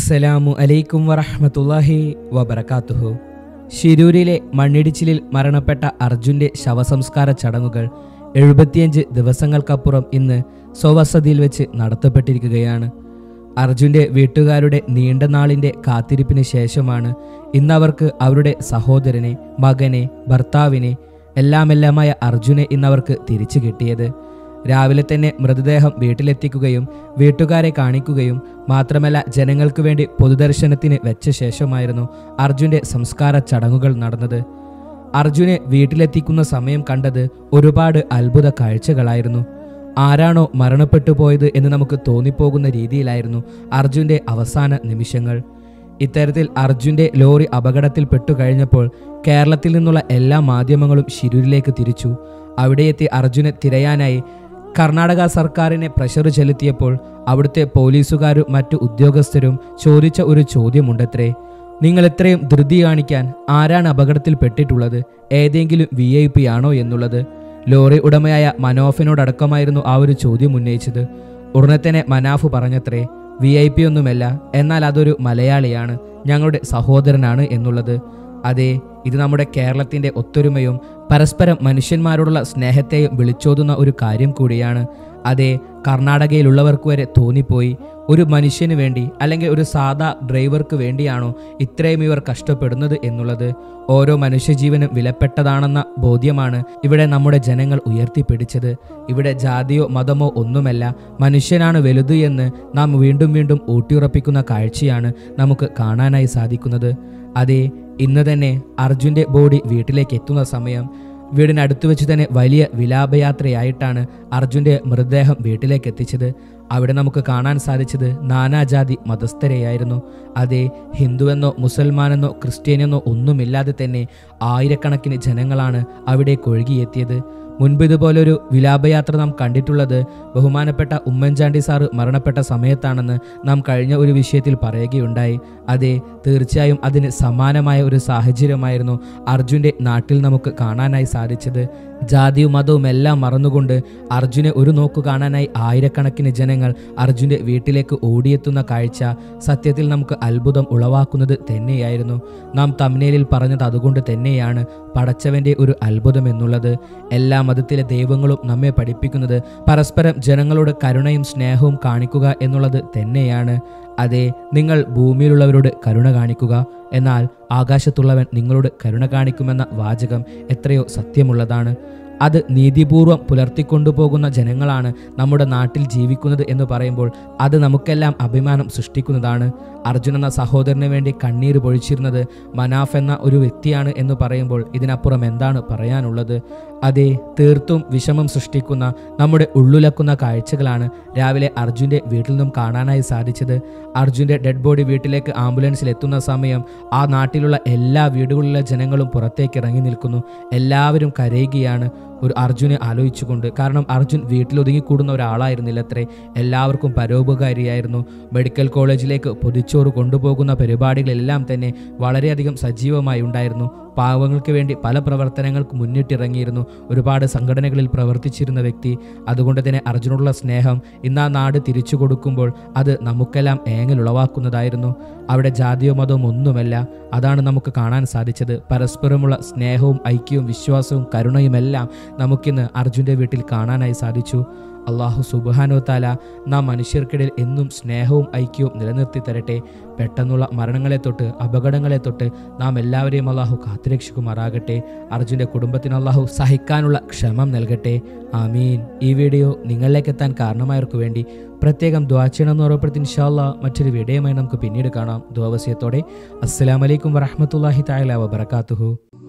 അസ്സലാമു അലൈക്കും വറഹ്മത്തുള്ളാഹി വബറകാതുഹു ഷിരൂരിലെ മണ്ണിടിച്ചിലിൽ മരണപ്പെട്ട അർജുന്റെ ശവസംസ്കാര ചടങ്ങുകൾ എഴുപത്തിയഞ്ച് ദിവസങ്ങൾക്കപ്പുറം ഇന്ന് സ്വവസതിയിൽ വെച്ച് നടത്തപ്പെട്ടിരിക്കുകയാണ് അർജുന്റെ വീട്ടുകാരുടെ നീണ്ട നാളിന്റെ കാത്തിരിപ്പിന് ശേഷമാണ് ഇന്നവർക്ക് അവരുടെ സഹോദരനെ മകനെ ഭർത്താവിനെ എല്ലാമെല്ലാമായ അർജുനെ ഇന്നവർക്ക് തിരിച്ചു കിട്ടിയത് രാവിലെ തന്നെ മൃതദേഹം വീട്ടിലെത്തിക്കുകയും വീട്ടുകാരെ കാണിക്കുകയും മാത്രമല്ല ജനങ്ങൾക്ക് വേണ്ടി പൊതുദർശനത്തിന് വെച്ച ശേഷമായിരുന്നു അർജുന്റെ സംസ്കാര ചടങ്ങുകൾ നടന്നത് അർജുനെ വീട്ടിലെത്തിക്കുന്ന സമയം കണ്ടത് ഒരുപാട് അത്ഭുത കാഴ്ചകളായിരുന്നു ആരാണോ മരണപ്പെട്ടു പോയത് എന്ന് നമുക്ക് തോന്നിപ്പോകുന്ന രീതിയിലായിരുന്നു അർജുന്റെ അവസാന നിമിഷങ്ങൾ ഇത്തരത്തിൽ അർജുന്റെ ലോറി അപകടത്തിൽപ്പെട്ടു കഴിഞ്ഞപ്പോൾ കേരളത്തിൽ നിന്നുള്ള എല്ലാ മാധ്യമങ്ങളും ശിരൂരിലേക്ക് തിരിച്ചു അവിടെയെത്തി അർജുനെ തിരയാനായി കർണാടക സർക്കാരിനെ പ്രഷർ ചെലുത്തിയപ്പോൾ അവിടുത്തെ പോലീസുകാരും മറ്റു ഉദ്യോഗസ്ഥരും ചോദിച്ച ഒരു ചോദ്യമുണ്ടത്രേ നിങ്ങൾ ഇത്രയും ധൃതി കാണിക്കാൻ ആരാണ് അപകടത്തിൽപ്പെട്ടിട്ടുള്ളത് ഏതെങ്കിലും വി ഐ പി ആണോ എന്നുള്ളത് ലോറി ഉടമയായ മനോഫിനോടക്കമായിരുന്നു ആ ഒരു ചോദ്യം ഉന്നയിച്ചത് ഉടനെ തന്നെ മനാഫ് പറഞ്ഞത്രേ വി ഐ പി ഒന്നുമല്ല എന്നാൽ അതൊരു മലയാളിയാണ് ഞങ്ങളുടെ സഹോദരനാണ് എന്നുള്ളത് അതെ ഇത് നമ്മുടെ കേരളത്തിന്റെ ഒത്തൊരുമയും പരസ്പരം മനുഷ്യന്മാരോടുള്ള സ്നേഹത്തെയും വിളിച്ചോതുന്ന ഒരു കാര്യം കൂടിയാണ് അതെ കർണാടകയിലുള്ളവർക്ക് വരെ തോന്നിപ്പോയി ഒരു മനുഷ്യന് വേണ്ടി അല്ലെങ്കിൽ ഒരു സാധാ ഡ്രൈവർക്ക് വേണ്ടിയാണോ ഇത്രയും ഇവർ കഷ്ടപ്പെടുന്നത് എന്നുള്ളത് ഓരോ മനുഷ്യജീവനും വിലപ്പെട്ടതാണെന്ന ബോധ്യമാണ് ഇവിടെ നമ്മുടെ ജനങ്ങൾ ഉയർത്തിപ്പിടിച്ചത് ഇവിടെ ജാതിയോ മതമോ ഒന്നുമല്ല മനുഷ്യനാണ് വലുത് എന്ന് നാം വീണ്ടും വീണ്ടും ഊട്ടിയുറപ്പിക്കുന്ന കാഴ്ചയാണ് നമുക്ക് കാണാനായി സാധിക്കുന്നത് അതെ ഇന്ന് തന്നെ അർജുന്റെ ബോഡി വീട്ടിലേക്ക് എത്തുന്ന സമയം വീടിനടുത്ത് വെച്ച് തന്നെ വലിയ വിലാപയാത്രയായിട്ടാണ് അർജുന്റെ മൃതദേഹം വീട്ടിലേക്ക് എത്തിച്ചത് അവിടെ നമുക്ക് കാണാൻ സാധിച്ചത് നാനാജാതി മതസ്ഥരെയായിരുന്നു അതെ ഹിന്ദുവെന്നോ മുസൽമാനെന്നോ ക്രിസ്ത്യനെന്നോ ഒന്നുമില്ലാതെ തന്നെ ആയിരക്കണക്കിന് ജനങ്ങളാണ് അവിടേക്ക് ഒഴുകിയെത്തിയത് മുൻപ് ഇതുപോലൊരു വിലാപയാത്ര നാം കണ്ടിട്ടുള്ളത് ബഹുമാനപ്പെട്ട ഉമ്മൻചാണ്ടി സാറ് മരണപ്പെട്ട സമയത്താണെന്ന് നാം കഴിഞ്ഞ ഒരു വിഷയത്തിൽ പറയുകയുണ്ടായി അതെ തീർച്ചയായും അതിന് സമാനമായ ഒരു സാഹചര്യമായിരുന്നു അർജുൻ്റെ നാട്ടിൽ നമുക്ക് കാണാനായി സാധിച്ചത് ജാതിയും മതവും എല്ലാം മറന്നുകൊണ്ട് അർജുനെ ഒരു നോക്കു കാണാനായി ആയിരക്കണക്കിന് ജനങ്ങൾ അർജുൻ്റെ വീട്ടിലേക്ക് ഓടിയെത്തുന്ന കാഴ്ച സത്യത്തിൽ നമുക്ക് അത്ഭുതം ഉളവാക്കുന്നത് തന്നെയായിരുന്നു നാം തമ്നേലിൽ പറഞ്ഞത് അതുകൊണ്ട് തന്നെയാണ് പടച്ചവന്റെ ഒരു അത്ഭുതം എന്നുള്ളത് എല്ലാ മതത്തിലെ ദൈവങ്ങളും നമ്മെ പഠിപ്പിക്കുന്നത് പരസ്പരം ജനങ്ങളോട് കരുണയും സ്നേഹവും കാണിക്കുക എന്നുള്ളത് തന്നെയാണ് അതെ നിങ്ങൾ ഭൂമിയിലുള്ളവരോട് കരുണ കാണിക്കുക എന്നാൽ ആകാശത്തുള്ളവൻ നിങ്ങളോട് കരുണ കാണിക്കുമെന്ന വാചകം എത്രയോ സത്യമുള്ളതാണ് അത് നീതിപൂർവം പുലർത്തിക്കൊണ്ടുപോകുന്ന ജനങ്ങളാണ് നമ്മുടെ നാട്ടിൽ ജീവിക്കുന്നത് എന്ന് പറയുമ്പോൾ അത് നമുക്കെല്ലാം അഭിമാനം സൃഷ്ടിക്കുന്നതാണ് അർജുൻ എന്ന സഹോദരന് വേണ്ടി കണ്ണീര് പൊഴിച്ചിരുന്നത് മനാഫ് എന്ന ഒരു വ്യക്തിയാണ് എന്ന് പറയുമ്പോൾ ഇതിനപ്പുറം എന്താണ് പറയാനുള്ളത് അതെ തീർത്തും വിഷമം സൃഷ്ടിക്കുന്ന നമ്മുടെ ഉള്ളുലക്കുന്ന കാഴ്ചകളാണ് രാവിലെ അർജുൻ്റെ വീട്ടിൽ നിന്നും കാണാനായി സാധിച്ചത് അർജുൻ്റെ ഡെഡ് ബോഡി വീട്ടിലേക്ക് ആംബുലൻസിൽ എത്തുന്ന സമയം ആ നാട്ടിലുള്ള എല്ലാ വീടുകളിലെ ജനങ്ങളും പുറത്തേക്ക് ഇറങ്ങി നിൽക്കുന്നു എല്ലാവരും കരയുകയാണ് ഒരു അർജുനെ ആലോചിച്ചുകൊണ്ട് കാരണം അർജുൻ വീട്ടിലൊതുങ്ങിക്കൂടുന്ന ഒരാളായിരുന്നില്ല അത്രേ എല്ലാവർക്കും പരോപകാരിയായിരുന്നു മെഡിക്കൽ കോളേജിലേക്ക് പൊതിച്ചോറ് കൊണ്ടുപോകുന്ന പരിപാടികളെല്ലാം തന്നെ വളരെയധികം സജീവമായി ഉണ്ടായിരുന്നു പാവങ്ങൾക്ക് വേണ്ടി പല പ്രവർത്തനങ്ങൾക്ക് മുന്നിട്ടിറങ്ങിയിരുന്നു ഒരുപാട് സംഘടനകളിൽ പ്രവർത്തിച്ചിരുന്ന വ്യക്തി അതുകൊണ്ട് തന്നെ അർജുനുള്ള സ്നേഹം ഇന്ന് ആ നാട് തിരിച്ചു കൊടുക്കുമ്പോൾ അത് നമുക്കെല്ലാം ഏങ്ങൽ ഉളവാക്കുന്നതായിരുന്നു അവിടെ ജാതിയോ മതവും ഒന്നുമല്ല അതാണ് നമുക്ക് കാണാൻ സാധിച്ചത് പരസ്പരമുള്ള സ്നേഹവും ഐക്യവും വിശ്വാസവും കരുണയുമെല്ലാം നമുക്കിന്ന് അർജുൻ്റെ വീട്ടിൽ കാണാനായി സാധിച്ചു അള്ളാഹു സുബാനോ താല നാം മനുഷ്യർക്കിടയിൽ എന്നും സ്നേഹവും ഐക്യവും നിലനിർത്തി തരട്ടെ പെട്ടെന്നുള്ള മരണങ്ങളെ തൊട്ട് അപകടങ്ങളെ തൊട്ട് നാം എല്ലാവരെയും അള്ളാഹു കാത്തുരക്ഷിക്കുമാറാകട്ടെ അർജുൻ്റെ കുടുംബത്തിന് അള്ളാഹു സഹിക്കാനുള്ള ക്ഷമം നൽകട്ടെ ആമീൻ ഈ വീഡിയോ നിങ്ങളിലേക്ക് എത്താൻ കാരണമായവർക്ക് വേണ്ടി പ്രത്യേകം ദ്വാ ചെയ്യണമെന്ന് ഉറപ്പെടുത്തി ഇൻഷാല്ല മറ്റൊരു വീഡിയോയുമായി നമുക്ക് പിന്നീട് കാണാം ദ്വാവസ്യത്തോടെ അസ്സലാമലൈക്കും വറഹമത്തല്ലാഹി താല വബർക്കാത്തുഹു